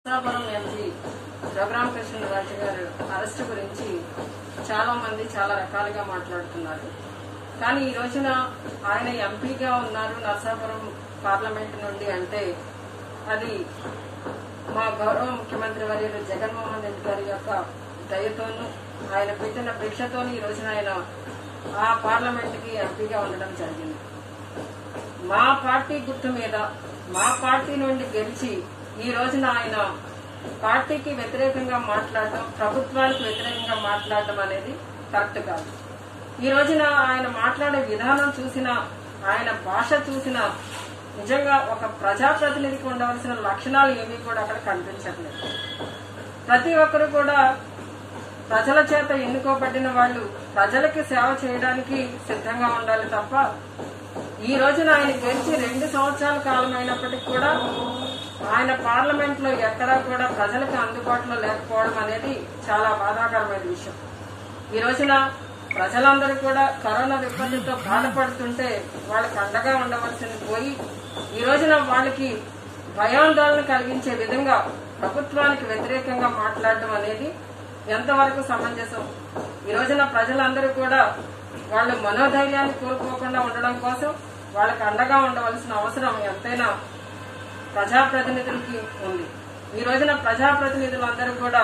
Narasapuram MP Raghuramakrishnaraju గారు arrest గురించి చాలా మంది చాలా రకాలుగా మాట్లాడుతున్నారు కానీ ఈ రోజున ఆయన ఎంపీగా ఉన్నారు నరసాపురం పార్లమెంట్ నుండి అంటే అది మా గౌరవ ముఖ్యమంత్రి వర్యులు జగన్మోహన్ రెడ్డి గారి యొక్క దయతోనూ ఆయన పెట్టిన భిక్షతోనూ ఈ రోజున ఆయన ఆ పార్లమెంట్ కి ఎంపీగా ఉండడం జరిగింది మా పార్టీ గుర్తు మీద మా పార్టీ నుండి గెలిచి ఈ రోజున ఆయన పార్టీకి వ్యతిరేకంగా మాట్లాడడం ప్రభుత్వానికి వ్యతిరేకంగా మాట్లాడడం అనేది కరెక్ట్ కాదు ఈ రోజున ఆయన మాట్లాడే విధానం చూసిన ఆయన భాష చూసిన నిజంగా ఒక ప్రజాప్రతినిధికి ఉండవలసిన లక్షణాలు ఏమీ కూడా అక్కడ కనిపించట్లేదు ప్రతి ఒక్కరు కూడా ప్రజల చేత ఎన్నుకోబడిన వాళ్ళు ప్రజలకి సేవ చేయడానికి సిద్ధంగా ఉండాలి తప్ప ఈ రోజున ఆయన గెలిచి రెండు సంవత్సరాల కాలం అయినప్పటికీ కూడా ఆయన పార్లమెంట్ లో ఎక్కడా కూడా ప్రజలకు అందుబాటులో లేకపోవడం అనేది చాలా బాధాకరమైన విషయం ఈ రోజున ప్రజలందరూ కూడా కరోనా విపత్తుతో బాధపడుతుంటే వాళ్ళకి అండగా ఉండవలసింది పోయి ఈ రోజున వాళ్ళకి భయాందోళన కలిగించే విధంగా ప్రభుత్వానికి వ్యతిరేకంగా మాట్లాడడం అనేది ఎంతవరకు సమంజసం ఈ రోజున ప్రజలందరూ కూడా వాళ్ళు మనోధైర్యాన్ని కోల్పోకుండా ఉండడం కోసం వాళ్ళకి అండగా ఉండవలసిన అవసరం ఎంతైనా ప్రజాప్రతినిధులకి ఉంది ఈ రోజున ప్రజాప్రతినిధులందరూ కూడా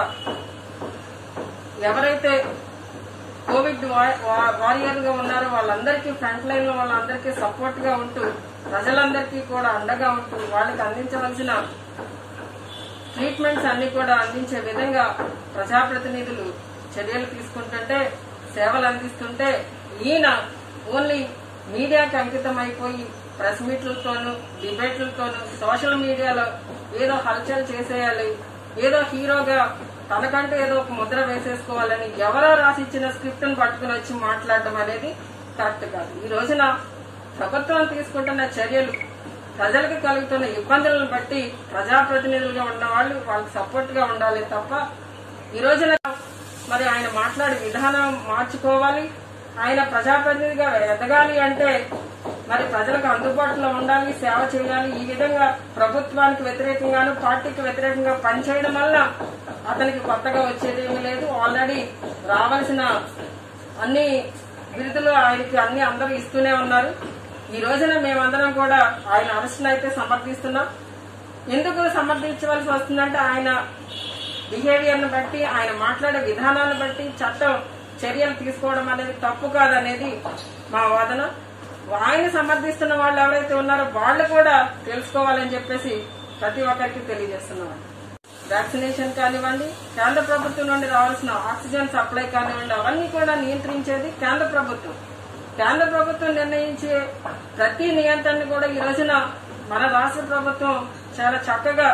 ఎవరైతే కోవిడ్ వారియర్ గా ఉన్నారో వాళ్ళందరికీ ఫ్రంట్ లైన్ లో వాళ్ళందరికీ సపోర్ట్ గా ఉంటూ ప్రజలందరికీ కూడా అండగా ఉంటూ వాళ్ళకి అందించవలసిన ట్రీట్మెంట్స్ అన్ని కూడా అందించే విధంగా ప్రజాప్రతినిధులు చర్యలు తీసుకుంటుంటే సేవలు అందిస్తుంటే ఈయన ఓన్లీ మీడియాకి అంకితం అయిపోయి ప్రెస్ మీట్లతోనూ డిబేట్లతోనూ సోషల్ మీడియాలో ఏదో హల్చల్ చేసేయాలి ఏదో హీరోగా తనకంటూ ఏదో ఒక ముద్ర వేసేసుకోవాలని ఎవరో రాసిచ్చిన స్క్రిప్ట్ ను పట్టుకుని వచ్చి మాట్లాడడం అనేది కరెక్ట్ కాదు ఈ రోజున ప్రభుత్వం తీసుకుంటున్న చర్యలు ప్రజలకు కలుగుతున్న ఇబ్బందులను బట్టి ప్రజాప్రతినిధులుగా ఉన్న వాళ్ళు వాళ్ళకి సపోర్ట్ గా ఉండాలి తప్ప ఈ రోజున మరి ఆయన మాట్లాడే విధానం మార్చుకోవాలి ఆయన ప్రజాప్రతినిధిగా ఎదగాలి అంటే మరి ప్రజలకు అందుబాటులో ఉండాలి సేవ చేయాలి ఈ విధంగా ప్రభుత్వానికి వ్యతిరేకంగాను పార్టీకి వ్యతిరేకంగా పనిచేయడం వల్ల అతనికి కొత్తగా వచ్చేది ఏమీ లేదు ఆల్రెడీ రావాల్సిన అన్ని బిరుదులు ఆయనకి అన్ని అందరూ ఇస్తూనే ఉన్నారు ఈ రోజున మేమందరం కూడా ఆయన అరెస్ట్ను అయితే సమర్థిస్తున్నాం ఎందుకు సమర్థించవలసి వస్తుందంటే ఆయన బిహేవియర్ ను బట్టి ఆయన మాట్లాడే విధానాన్ని బట్టి చట్టం చర్యలు తీసుకోవడం అనేది తప్పు కాదనేది మా వాదన ఆయన సమర్థిస్తున్న వాళ్ళు ఎవరైతే ఉన్నారో వాళ్ళు కూడా తెలుసుకోవాలని చెప్పేసి ప్రతి ఒక్కరికి తెలియజేస్తున్నాం వ్యాక్సినేషన్ కానివ్వండి కేంద్ర ప్రభుత్వం నుండి రావాల్సిన ఆక్సిజన్ సప్లై కానివ్వండి అవన్నీ కూడా నియంత్రించేది కేంద్ర ప్రభుత్వం కేంద్ర ప్రభుత్వం నిర్ణయించే ప్రతి నియంత్రణ కూడా ఈ రోజున మన రాష్ట్ర ప్రభుత్వం చాలా చక్కగా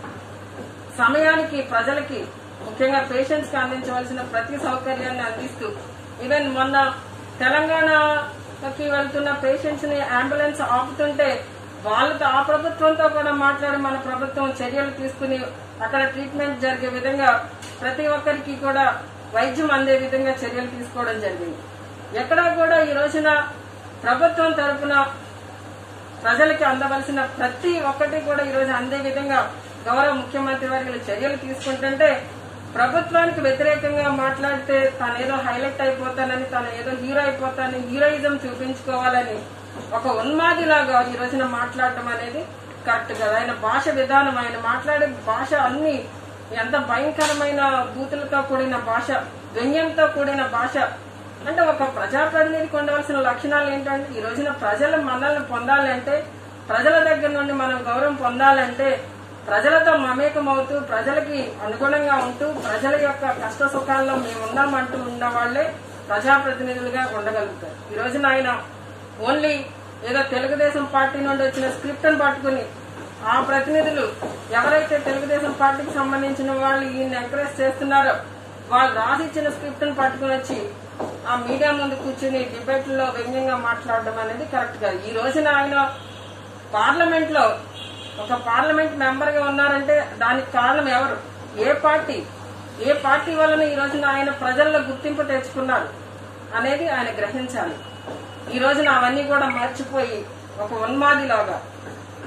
సమయానికి ప్రజలకి ముఖ్యంగా పేషెంట్స్ కి అందించవలసిన ప్రతి సౌకర్యాన్ని అందిస్తూ ఈవెన్ మొన్న తెలంగాణకి వెళ్తున్న పేషెంట్స్ ని అంబులెన్స్ ఆపుతుంటే వాళ్ళతో ఆ ప్రభుత్వంతో కూడా మాట్లాడి మన ప్రభుత్వం చర్యలు తీసుకుని అక్కడ ట్రీట్మెంట్ జరిగే విధంగా ప్రతి ఒక్కరికి కూడా వైద్యం అందే విధంగా చర్యలు తీసుకోవడం జరిగింది ఎక్కడా కూడా ఈ రోజున ప్రభుత్వం తరపున ప్రజలకి అందవలసిన ప్రతి ఒక్కటి కూడా ఈ రోజు అందే విధంగా గౌరవ ముఖ్యమంత్రి వర్గులు చర్యలు తీసుకుంటుంటే ప్రభుత్వానికి వ్యతిరేకంగా మాట్లాడితే తాను ఏదో హైలైట్ అయిపోతానని తాను ఏదో హీరో అయిపోతానని హీరోయిజం చూపించుకోవాలని ఒక ఉన్మాదిలాగా ఈ రోజున మాట్లాడటం అనేది కరెక్ట్ కదా ఆయన భాష విధానం ఆయన మాట్లాడే భాష అన్ని ఎంత భయంకరమైన బూతులతో కూడిన భాష వ్యంగ్యంతో కూడిన భాష అంటే ఒక ప్రజాప్రతినిధికి ఉండవలసిన లక్షణాలు ఏంటంటే ఈ రోజున ప్రజల మనల్ని పొందాలంటే ప్రజల దగ్గర నుండి మనం గౌరవం పొందాలంటే ప్రజలతో మమేకం అవుతూ ప్రజలకి అనుగుణంగా ఉంటూ ప్రజల యొక్క కష్ట సుఖాల్లో మేము ఉన్నామంటూ ఉన్న వాళ్లే ప్రజాప్రతినిధులుగా ఉండగలుగుతారు ఈ రోజున ఆయన ఓన్లీ ఏదో తెలుగుదేశం పార్టీ నుండి వచ్చిన స్క్రిప్ట్ ని పట్టుకుని ఆ ప్రతినిధులు ఎవరైతే తెలుగుదేశం పార్టీకి సంబంధించిన వాళ్ళు ఈయన ఎంకరేజ్ చేస్తున్నారో వాళ్ళు రాసిచ్చిన స్క్రిప్ట్ ని పట్టుకుని వచ్చి ఆ మీడియా ముందు కూర్చుని డిబేట్లలో వ్యంగ్యంగా మాట్లాడడం అనేది కరెక్ట్ కాదు ఈ రోజున ఆయన పార్లమెంట్ లో ఒక పార్లమెంట్ మెంబర్ గా ఉన్నారంటే దానికి కారణం ఎవరు ఏ పార్టీ ఏ పార్టీ వలన ఈ రోజున ఆయన ప్రజల్లో గుర్తింపు తెచ్చుకున్నారు అనేది ఆయన గ్రహించాలి ఈ రోజున అవన్నీ కూడా మర్చిపోయి ఒక ఉన్మాదిలాగా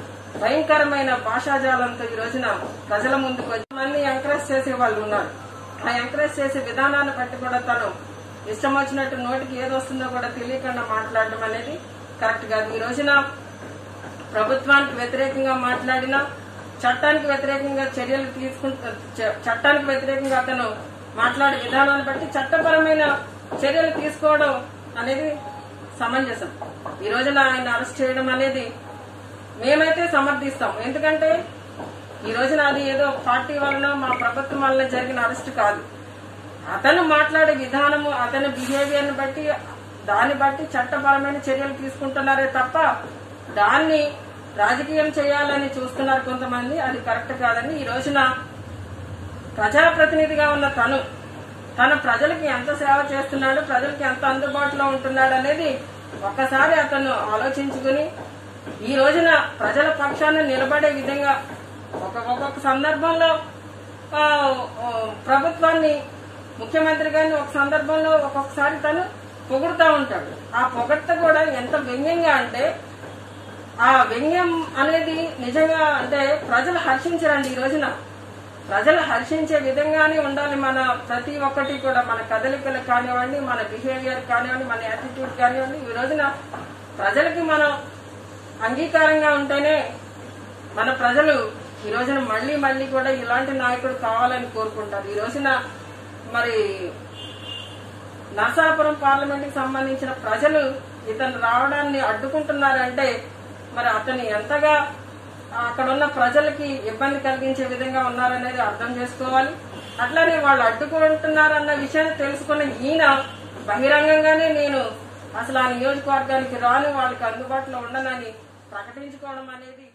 భయంకరమైన భాషాజాలంతో ఈ రోజున ప్రజల ముందుకు వచ్చి మంది ఎంకరేజ్ చేసే వాళ్ళు ఉన్నారు ఆ ఎంకరేజ్ చేసే విధానాన్ని బట్టి కూడా తను ఇష్టం వచ్చినట్టు నోటికి ఏది వస్తుందో కూడా తెలియకుండా మాట్లాడడం అనేది కరెక్ట్ కాదు ఈ రోజున ప్రభుత్వానికి వ్యతిరేకంగా మాట్లాడినా చట్టానికి వ్యతిరేకంగా చర్యలు తీసుకుంటూ చ- చట్టానికి వ్యతిరేకంగా అతను మాట్లాడే విధానాన్ని బట్టి చట్టపరమైన చర్యలు తీసుకోవడం అనేది సమంజసం ఈ రోజున ఆయన అరెస్ట్ చేయడం అనేది మేమైతే సమర్థిస్తాం ఎందుకంటే ఈ రోజున అది ఏదో పార్టీ వలన మా ప్రభుత్వం వలన జరిగిన అరెస్ట్ కాదు అతను మాట్లాడే విధానము అతని బిహేవియర్ ని బట్టి దాన్ని బట్టి చట్టపరమైన చర్యలు తీసుకుంటున్నారే తప్ప దాన్ని రాజకీయం చేయాలని చూస్తున్నారు కొంతమంది అది కరెక్ట్ కాదని ఈ రోజున ప్రజాప్రతినిధిగా ఉన్న తను తన ప్రజలకి ఎంత సేవ చేస్తున్నాడు ప్రజలకి ఎంత అందుబాటులో ఉంటున్నాడు అనేది ఒక్కసారి అతను ఆలోచించుకుని ఈ రోజున ప్రజల పక్షాన నిలబడే విధంగా ఒక ఒక్కొక్క సందర్భంలో ఆ, ఆ, ప్రభుత్వాన్ని ముఖ్యమంత్రి గారిని ఒక సందర్భంలో ఒక్కొక్కసారి తను పొగుడుతూ ఉంటాడు ఆ పొగడ్త కూడా ఎంత వ్యంగ్యంగా అంటే ఆ వ్యంగ్యం అనేది నిజంగా అంటే ప్రజలు హర్షించరండి ఈ రోజున ప్రజలు హర్షించే విధంగానే ఉండాలి మన ప్రతి ఒక్కటి కూడా మన కదలికలు కానివ్వండి మన బిహేవియర్ కానివ్వండి మన యాటిట్యూడ్ కానివ్వండి ఈ రోజున ప్రజలకి మనం అంగీకారంగా ఉంటేనే మన ప్రజలు ఈ రోజున మళ్ళీ మళ్ళీ కూడా ఇలాంటి నాయకుడు కావాలని కోరుకుంటారు ఈ రోజున మరి నరసాపురం పార్లమెంట్ కి సంబంధించిన ప్రజలు ఇతను రావడాన్ని అడ్డుకుంటున్నారంటే మరి అతను ఎంతగా అక్కడ ఉన్న ప్రజలకి ఇబ్బంది కలిగించే విధంగా ఉన్నారనేది అర్థం చేసుకోవాలి అట్లానే వాళ్ళు అడ్డుకుంటున్నారన్న విషయాన్ని తెలుసుకున్న ఈయన బహిరంగంగానే నేను అసలు ఆ నియోజకవర్గానికి రాను వాళ్ళకి అందుబాటులో ఉండనని ప్రకటించుకోవడం అనేది